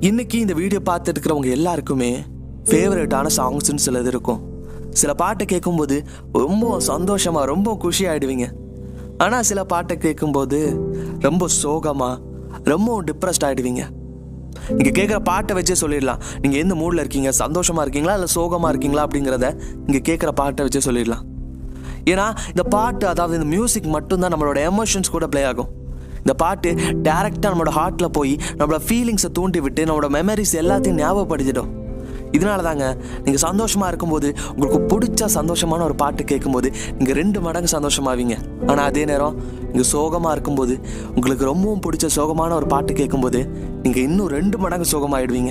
இன்னைக்கு இந்த வீடியோ பார்த்துட்டு இருக்கிறவங்க எல்லாருக்குமே ஃபேவரட்டான சாங்ஸ்னு சிலது இருக்கும் சில பாட்டை கேட்கும்போது ரொம்ப சந்தோஷமா ரொம்ப குஷி ஆயிடுவீங்க ஆனால் சில பாட்டை கேட்கும்போது ரொம்ப சோகமா ரொம்ப டிப்ரெஸ்ட் ஆயிடுவீங்க நீங்க கேட்குற பாட்டை வச்சே சொல்லிடலாம் நீங்க எந்த மூட்ல இருக்கீங்க சந்தோஷமா இருக்கீங்களா இல்லை சோகமா இருக்கீங்களா அப்படிங்கிறத நீங்க கேட்குற பாட்டை வச்சே சொல்லிடலாம் ஏன்னா இந்த பாட்டு அதாவது இந்த மியூசிக் மட்டும்தான் நம்மளோட எமோஷன்ஸ் கூட ப்ளே ஆகும் இந்த பாட்டு டேரெக்டாக நம்மளோட ஹார்ட்டில் போய் நம்மளோட ஃபீலிங்ஸை தூண்டி விட்டு நம்மளோட மெமரிஸ் எல்லாத்தையும் ஞாபகப்படுத்திடும் இதனால தாங்க நீங்கள் சந்தோஷமாக இருக்கும்போது உங்களுக்கு பிடிச்ச சந்தோஷமான ஒரு பாட்டு கேட்கும்போது நீங்கள் ரெண்டு மடங்கு சந்தோஷமாவீங்க ஆனால் அதே நேரம் நீங்கள் சோகமாக இருக்கும்போது உங்களுக்கு ரொம்பவும் பிடிச்ச சோகமான ஒரு பாட்டு கேட்கும்போது நீங்கள் இன்னும் ரெண்டு மடங்கு சோகமாயிடுவீங்க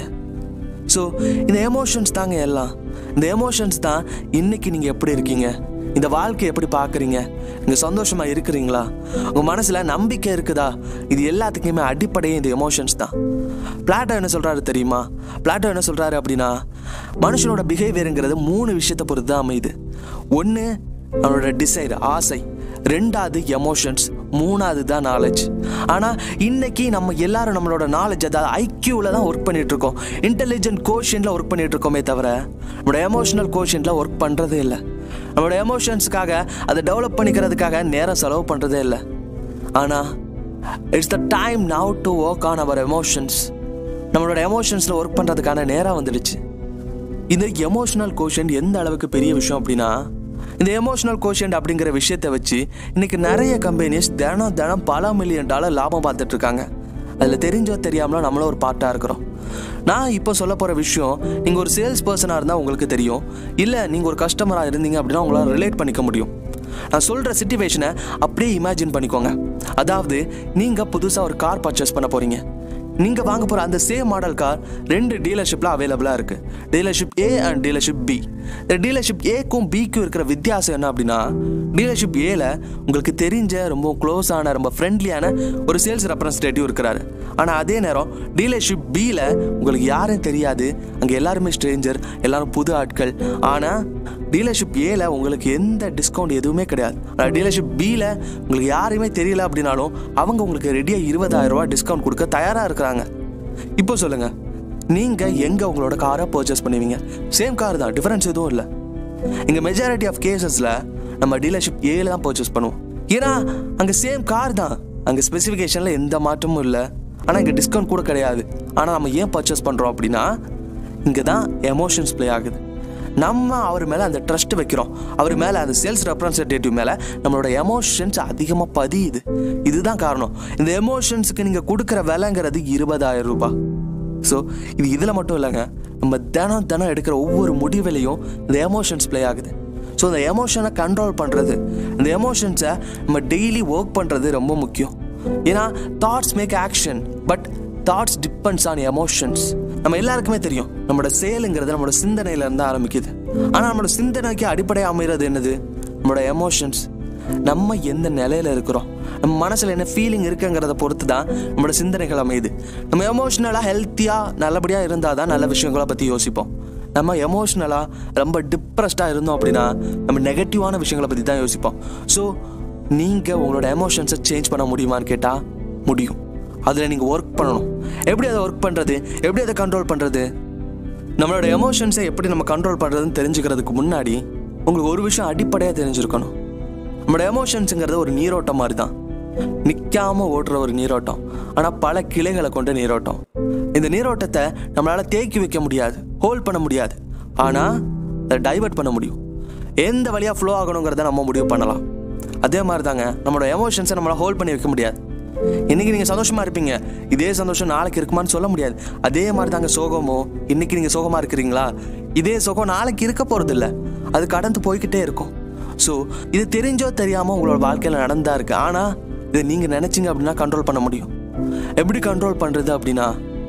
ஸோ இந்த எமோஷன்ஸ் தாங்க எல்லாம் இந்த எமோஷன்ஸ் தான் இன்னைக்கு நீங்கள் எப்படி இருக்கீங்க இந்த வாழ்க்கையை எப்படி பார்க்குறீங்க நீங்கள் சந்தோஷமாக இருக்கிறீங்களா உங்கள் மனசில் நம்பிக்கை இருக்குதா இது எல்லாத்துக்குமே அடிப்படையே இந்த எமோஷன்ஸ் தான் பிளாட்டோ என்ன சொல்கிறாரு தெரியுமா பிளாட்டோ என்ன சொல்கிறாரு அப்படின்னா மனுஷனோட பிஹேவியருங்கிறது மூணு விஷயத்தை பொறுத்து தான் அமையுது ஒன்று அவனோட டிசைர் ஆசை ரெண்டாவது எமோஷன்ஸ் மூணாவது தான் நாலேஜ் ஆனால் இன்னைக்கு நம்ம எல்லாரும் நம்மளோட நாலேஜ் அதாவது ஐக்யூவில் தான் ஒர்க் பண்ணிட்டு இருக்கோம் இன்டெலிஜென்ட் கோஷனில் ஒர்க் பண்ணிட்டு இருக்கோமே தவிர நம்மளோட எமோஷனல் கோஷனில் ஒர்க் பண்ணுறதே இல்லை நம்மளோட எமோஷன்ஸுக்காக அதை டெவலப் பண்ணிக்கிறதுக்காக நேரம் செலவு பண்ணுறதே இல்லை ஆனால் it's the time now to work on our emotions நம்மளோட எமோஷன்ஸில் ஒர்க் பண்ணுறதுக்கான நேரம் வந்துடுச்சு இந்த எமோஷனல் கோஷன் எந்த அளவுக்கு பெரிய விஷயம் அப்படின்னா இந்த எமோஷனல் கோஷன் அப்படிங்கிற விஷயத்தை வச்சு இன்னைக்கு நிறைய கம்பெனிஸ் தினம் தினம் பல மில்லியன் டாலர் லாபம் பார்த்துட்டு இருக்காங்க அதில் தெரிஞ்சோ தெரியாமலோ நம்மளும் ஒரு பார்ட்டாக இருக்கிறோம் நான் இப்போ சொல்ல போகிற விஷயம் நீங்கள் ஒரு சேல்ஸ் பர்சனாக இருந்தால் உங்களுக்கு தெரியும் இல்லை நீங்கள் ஒரு கஸ்டமராக இருந்தீங்க அப்படின்னா உங்களால் ரிலேட் பண்ணிக்க முடியும் நான் சொல்கிற சுச்சுவேஷனை அப்படியே இமேஜின் பண்ணிக்கோங்க அதாவது நீங்கள் புதுசாக ஒரு கார் பர்ச்சேஸ் பண்ண போகிறீங்க நீங்கள் வாங்க போகிற அந்த சேம் மாடல் கார் ரெண்டு டீலர்ஷிப்பில் அவைலபிளாக இருக்குது dealership A and dealership B இந்த டீலர்ஷிப் ஏக்கும் பிக்கும் இருக்கிற வித்தியாசம் என்ன அப்படின்னா டீலர்ஷிப் ஏல உங்களுக்கு தெரிஞ்ச ரொம்ப க்ளோஸான ரொம்ப ஃப்ரெண்ட்லியான ஒரு சேல்ஸ் ரெப்ரஸன்டேட்டிவ் இருக்கிறாரு ஆனால் அதே நேரம் டீலர்ஷிப் பியில் உங்களுக்கு யாரும் தெரியாது அங்கே எல்லாருமே ஸ்ட்ரேஞ்சர் எல்லாரும் புது ஆட்கள் ஆனால் டீலர்ஷிப் ஏல உங்களுக்கு எந்த டிஸ்கவுண்ட் எதுவுமே கிடையாது ஆனால் டீலர்ஷிப் பியில் உங்களுக்கு யாரையுமே தெரியல அப்படின்னாலும் அவங்க உங்களுக்கு ரெடியாக இருபதாயிரம் ரூபாய் டிஸ்கவுண்ட் கொடுக்க தயாராக இருக்கிறாங்க இப்போ சொல்லுங்க நீங்கள் எங்கே உங்களோட காரை பர்ச்சேஸ் பண்ணுவீங்க சேம் கார் தான் டிஃபரன்ஸ் எதுவும் இல்லை இங்கே மெஜாரிட்டி ஆஃப் கேசஸில் நம்ம டீலர்ஷிப் ஏல தான் பர்ச்சேஸ் பண்ணுவோம் ஏன்னா அங்கே சேம் கார் தான் அங்கே ஸ்பெசிஃபிகேஷனில் எந்த மாற்றமும் இல்லை ஆனால் இங்கே டிஸ்கவுண்ட் கூட கிடையாது ஆனால் நம்ம ஏன் பர்ச்சேஸ் பண்ணுறோம் அப்படின்னா இங்கே தான் எமோஷன்ஸ் ப்ளே ஆகுது நம்ம அவர் மேலே அந்த ட்ரஸ்ட் வைக்கிறோம் அவர் மேலே அந்த சேல்ஸ் ரெப்ரசன்டேட்டிவ் மேலே நம்மளோட எமோஷன்ஸ் அதிகமாக பதியுது இதுதான் காரணம் இந்த எமோஷன்ஸுக்கு நீங்கள் கொடுக்குற விலைங்கிறது இருபதாயிரம் ரூபாய் ஸோ இது இதில் மட்டும் இல்லைங்க நம்ம தினம் தினம் எடுக்கிற ஒவ்வொரு முடிவிலையும் இந்த எமோஷன்ஸ் ப்ளே ஆகுது ஸோ இந்த எமோஷனை கண்ட்ரோல் பண்ணுறது இந்த எமோஷன்ஸை நம்ம டெய்லி ஒர்க் பண்ணுறது ரொம்ப முக்கியம் ஏன்னா thoughts make action but thoughts depends on emotions நம்ம எல்லாருக்குமே தெரியும் நம்மளோட செயலுங்கிறது நம்மளோட சிந்தனையில இருந்து ஆரம்பிக்குது ஆனால் நம்மளோட சிந்தனைக்கு அடிப்படையாக அமைகிறது என்னது நம்மளோட எமோஷன்ஸ் நம்ம எந்த நிலையில இருக்கிறோம் நம்ம மனசுல என்ன ஃபீலிங் இருக்குங்கிறத பொறுத்து தான் நம்மளோட சிந்தனைகள் அமையுது நம்ம எமோஷ்னலாக ஹெல்த்தியாக நல்லபடியாக இருந்தால் தான் நல்ல விஷயங்களை பற்றி யோசிப்போம் நம்ம எமோஷ்னலாக ரொம்ப டிப்ரெஸ்டாக இருந்தோம் அப்படின்னா நம்ம நெகட்டிவான விஷயங்களை பற்றி தான் யோசிப்போம் ஸோ நீங்கள் உங்களோட எமோஷன்ஸை சேஞ்ச் பண்ண முடியுமான்னு கேட்டால் முடியும் அதில் நீங்கள் ஒர்க் பண்ணணும் எப்படி அதை ஒர்க் பண்ணுறது எப்படி அதை கண்ட்ரோல் பண்ணுறது நம்மளோட எமோஷன்ஸை எப்படி நம்ம கண்ட்ரோல் பண்ணுறதுன்னு தெரிஞ்சுக்கிறதுக்கு முன்னாடி உங்களுக்கு ஒரு விஷயம் அடிப்படையாக தெரிஞ்சிருக்கணும் நம்மளோட எமோஷன்ஸுங்கிறது ஒரு நீரோட்டம் மாதிரி தான் நிற்காம ஓடுற ஒரு நீரோட்டம் ஆனால் பல கிளைகளை கொண்ட நீரோட்டம் இந்த நீரோட்டத்தை நம்மளால் தேக்கி வைக்க முடியாது ஹோல்ட் பண்ண முடியாது ஆனால் அதை டைவர்ட் பண்ண முடியும் எந்த வழியாக ஃப்ளோ ஆகணுங்கிறத நம்ம முடிவு பண்ணலாம் அதே மாதிரி தாங்க நம்மளோட எமோஷன்ஸை நம்மளால் ஹோல்ட் பண்ணி வைக்க முடியாது இன்னைக்கு நீங்கள் சந்தோஷமாக இருப்பீங்க இதே சந்தோஷம் நாளைக்கு இருக்குமான்னு சொல்ல முடியாது அதே மாதிரி தாங்க சோகமோ இன்னைக்கு நீங்கள் சோகமாக இருக்கிறீங்களா இதே சோகம் நாளைக்கு இருக்க போகிறது இல்லை அது கடந்து போய்கிட்டே இருக்கும் ஸோ இது தெரிஞ்சோ தெரியாமல் உங்களோட வாழ்க்கையில் நடந்தா இருக்கு ஆனால் இதை நீங்கள் நினச்சிங்க அப்படின்னா கண்ட்ரோல் பண்ண முடியும் எப்படி கண்ட்ரோல் பண்ணுறது அப்படின்னா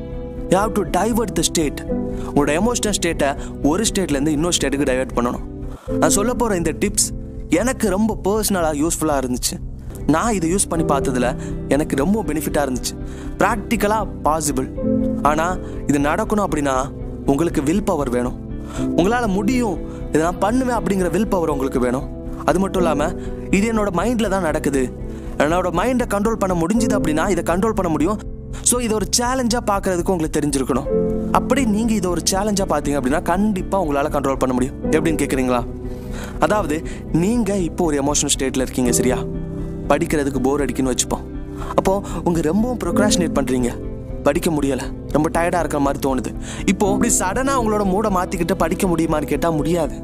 you have to divert the state உங்களோட எமோஷனல் ஸ்டேட்டை ஒரு ஸ்டேட்லேருந்து இன்னொரு ஸ்டேட்டுக்கு டைவர்ட் பண்ணணும் நான் சொல்ல போகிற இந்த டிப்ஸ் எனக்கு ரொம்ப பர்சனலாக யூஸ்ஃபுல்லாக இருந்துச்சு நான் இதை யூஸ் பண்ணி பார்த்ததுல எனக்கு ரொம்ப பெனிஃபிட்டாக இருந்துச்சு ப்ராக்டிக்கலாக பாசிபிள் ஆனால் இது நடக்கணும் அப்படின்னா உங்களுக்கு வில் பவர் வேணும் உங்களால் முடியும் இதை நான் பண்ணுவேன் அப்படிங்கிற வில் பவர் உங்களுக்கு வேணும் அது மட்டும் இல்லாமல் இது என்னோட மைண்டில் தான் நடக்குது என்னோட மைண்டை கண்ட்ரோல் பண்ண முடிஞ்சுது அப்படின்னா இதை கண்ட்ரோல் பண்ண முடியும் ஸோ இதை ஒரு சேலஞ்சாக பார்க்கறதுக்கு உங்களுக்கு தெரிஞ்சிருக்கணும் அப்படி நீங்கள் இதை ஒரு சேலஞ்சாக பார்த்தீங்க அப்படின்னா கண்டிப்பாக உங்களால் கண்ட்ரோல் பண்ண முடியும் எப்படின்னு கேட்குறீங்களா அதாவது நீங்கள் இப்போ ஒரு எமோஷனல் ஸ்டேட்டில் இருக்கீங்க சரியா படிக்கிறதுக்கு போர் அடிக்குன்னு வச்சுப்போம் அப்போது உங்கள் ரொம்பவும் ப்ரொக்ராஷனேட் பண்ணுறீங்க படிக்க முடியலை ரொம்ப டயர்டாக இருக்கிற மாதிரி தோணுது இப்போ அப்படி சடனாக உங்களோட மூடை மாற்றிக்கிட்டு படிக்க முடியுமான்னு கேட்டால் முடியாது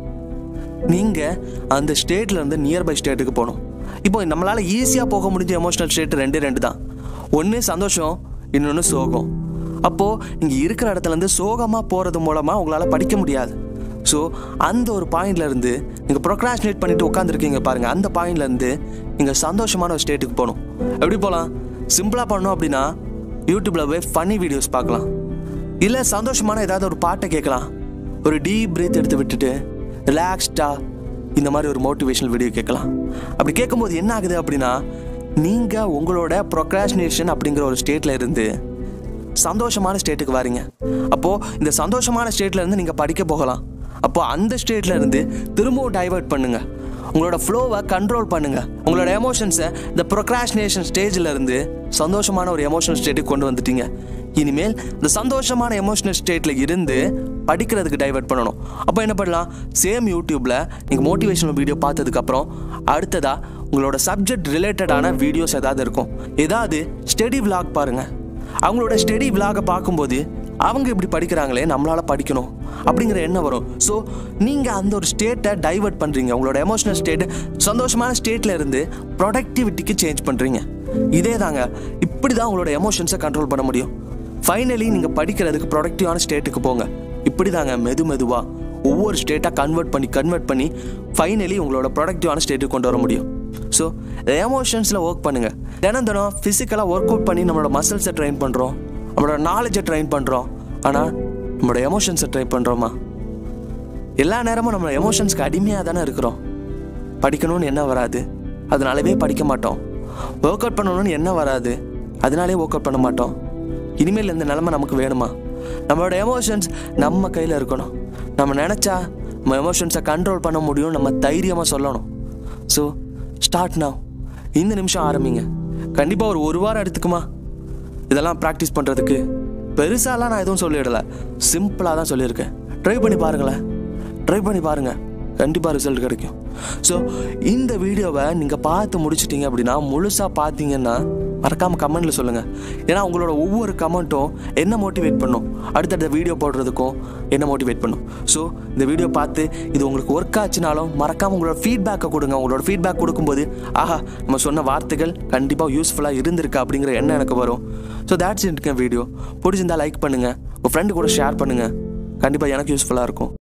நீங்கள் அந்த ஸ்டேட்ல இருந்து நியர்பை ஸ்டேட்டுக்கு போகணும் இப்போ நம்மளால் ஈஸியாக போக முடிஞ்ச எமோஷனல் ஸ்டேட் ரெண்டு ரெண்டு தான் ஒன்று சந்தோஷம் இன்னொன்று சோகம் அப்போது நீங்கள் இருக்கிற இடத்துல இருந்து சோகமாக போகிறது மூலமாக உங்களால் படிக்க முடியாது ஸோ அந்த ஒரு பாயிண்ட்ல இருந்து நீங்கள் ப்ரொக்ராஷனேட் பண்ணிட்டு உட்காந்துருக்கீங்க பாருங்கள் அந்த பாயிண்ட்ல இருந்து நீங்கள் சந்தோஷமான ஒரு ஸ்டேட்டுக்கு போகணும் எப்படி போகலாம் சிம்பிளாக பண்ணோம் அப்படின்னா யூடியூப்ல போய் ஃபன்னி வீடியோஸ் பார்க்கலாம் இல்லை சந்தோஷமான ஏதாவது ஒரு பாட்டை கேட்கலாம் ஒரு டீப் பிரீத் எடுத்து விட்டுட்டு ரிலாக்ஸ்டாக இந்த மாதிரி ஒரு மோட்டிவேஷனல் வீடியோ கேட்கலாம் அப்படி கேட்கும்போது என்ன ஆகுது அப்படின்னா நீங்கள் உங்களோட ப்ரொக்ராஷனேஷன் அப்படிங்கிற ஒரு ஸ்டேட்டில் இருந்து சந்தோஷமான ஸ்டேட்டுக்கு வரீங்க அப்போது இந்த சந்தோஷமான ஸ்டேட்ல இருந்து நீங்கள் படிக்க போகலாம் அப்போ அந்த ஸ்டேட்ல இருந்து திரும்பவும் டைவர்ட் பண்ணுங்க உங்களோட ஃப்ளோவை கண்ட்ரோல் பண்ணுங்க உங்களோட எமோஷன்ஸை இந்த ப்ரொக்ராஷனேஷன் ஸ்டேஜில் இருந்து சந்தோஷமான ஒரு எமோஷனல் ஸ்டேட்டுக்கு கொண்டு வந்துட்டீங்க இனிமேல் இந்த சந்தோஷமான எமோஷனல் ஸ்டேட்டில் இருந்து படிக்கிறதுக்கு டைவர்ட் பண்ணணும் அப்போ என்ன பண்ணலாம் சேம் யூடியூப்பில் நீங்கள் மோட்டிவேஷனல் வீடியோ பார்த்ததுக்கப்புறம் அடுத்ததாக உங்களோட சப்ஜெக்ட் ரிலேட்டடான வீடியோஸ் ஏதாவது இருக்கும் ஏதாவது ஸ்டடி விலாக் பாருங்கள் அவங்களோட ஸ்டடி விலாகை பார்க்கும்போது அவங்க இப்படி படிக்கிறாங்களே நம்மளால படிக்கணும் அப்படிங்கிற எண்ணம் வரும் ஸோ நீங்கள் அந்த ஒரு ஸ்டேட்டை டைவர்ட் பண்ணுறீங்க உங்களோட எமோஷனல் ஸ்டேட் சந்தோஷமான ஸ்டேட்டில் இருந்து ப்ரொடக்டிவிட்டிக்கு சேஞ்ச் பண்ணுறீங்க இதே தாங்க இப்படி தான் உங்களோட எமோஷன்ஸை கண்ட்ரோல் பண்ண முடியும் ஃபைனலி நீங்கள் படிக்கிறதுக்கு ப்ரொடக்டிவான ஸ்டேட்டுக்கு போங்க இப்படி தாங்க மெது மெதுவாக ஒவ்வொரு ஸ்டேட்டாக கன்வெர்ட் பண்ணி கன்வெர்ட் பண்ணி ஃபைனலி உங்களோட ப்ரொடக்டிவான ஸ்டேட்டுக்கு கொண்டு வர முடியும் ஸோ எமோஷன்ஸில் ஒர்க் பண்ணுங்கள் தினம் தினம் ஃபிசிக்கலாக ஒர்க் அவுட் பண்ணி நம்மளோட மசில்ஸை ட்ரெயின் பண்ணுறோம் நம்மளோட நாலேஜை ட்ரெயின் பண்ணுறோம் ஆனால் நம்மளோட எமோஷன்ஸை ட்ரை பண்ணுறோமா எல்லா நேரமும் நம்ம எமோஷன்ஸ்க்கு அடிமையாக தானே இருக்கிறோம் படிக்கணும்னு என்ன வராது அதனாலவே படிக்க மாட்டோம் ஒர்க் அவுட் பண்ணணும்னு என்ன வராது அதனாலே ஒர்க் அவுட் பண்ண மாட்டோம் இனிமேல் இந்த நிலைமை நமக்கு வேணுமா நம்மளோட எமோஷன்ஸ் நம்ம கையில் இருக்கணும் நம்ம நினச்சா நம்ம எமோஷன்ஸை கண்ட்ரோல் பண்ண முடியும் நம்ம தைரியமாக சொல்லணும் ஸோ ஸ்டார்ட் now இந்த நிமிஷம் ஆரம்பிங்க கண்டிப்பாக ஒரு ஒரு வாரம் எடுத்துக்குமா இதெல்லாம் ப்ராக்டிஸ் பண்ணுறதுக்கு பெருசாலாம் நான் எதுவும் சொல்லிடலை சிம்பிளாக தான் சொல்லியிருக்கேன் ட்ரை பண்ணி பாருங்களேன் ட்ரை பண்ணி பாருங்கள் கண்டிப்பாக ரிசல்ட் கிடைக்கும் ஸோ இந்த வீடியோவை நீங்கள் பார்த்து முடிச்சிட்டீங்க அப்படின்னா முழுசாக பார்த்தீங்கன்னா மறக்காமல் கமெண்ட்டில் சொல்லுங்கள் ஏன்னா உங்களோட ஒவ்வொரு கமெண்ட்டும் என்ன மோட்டிவேட் பண்ணும் அடுத்தடுத்த வீடியோ போடுறதுக்கும் என்ன மோட்டிவேட் பண்ணும் ஸோ இந்த வீடியோ பார்த்து இது உங்களுக்கு ஒர்க் ஆச்சுனாலும் மறக்காமல் உங்களோட ஃபீட்பேக்கை கொடுங்க உங்களோட ஃபீட்பேக் கொடுக்கும்போது ஆஹா நம்ம சொன்ன வார்த்தைகள் கண்டிப்பாக யூஸ்ஃபுல்லாக இருந்திருக்கு அப்படிங்கிற எண்ணம் எனக்கு வரும் ஸோ தேட்ஸ் இன்ட்ருக்கேன் வீடியோ பிடிச்சிருந்தா லைக் பண்ணுங்கள் உங்கள் ஃப்ரெண்டு கூட ஷேர் பண்ணுங்கள் கண்டிப்பாக எனக்கு யூஸ்ஃபுல்லாக இருக்கும்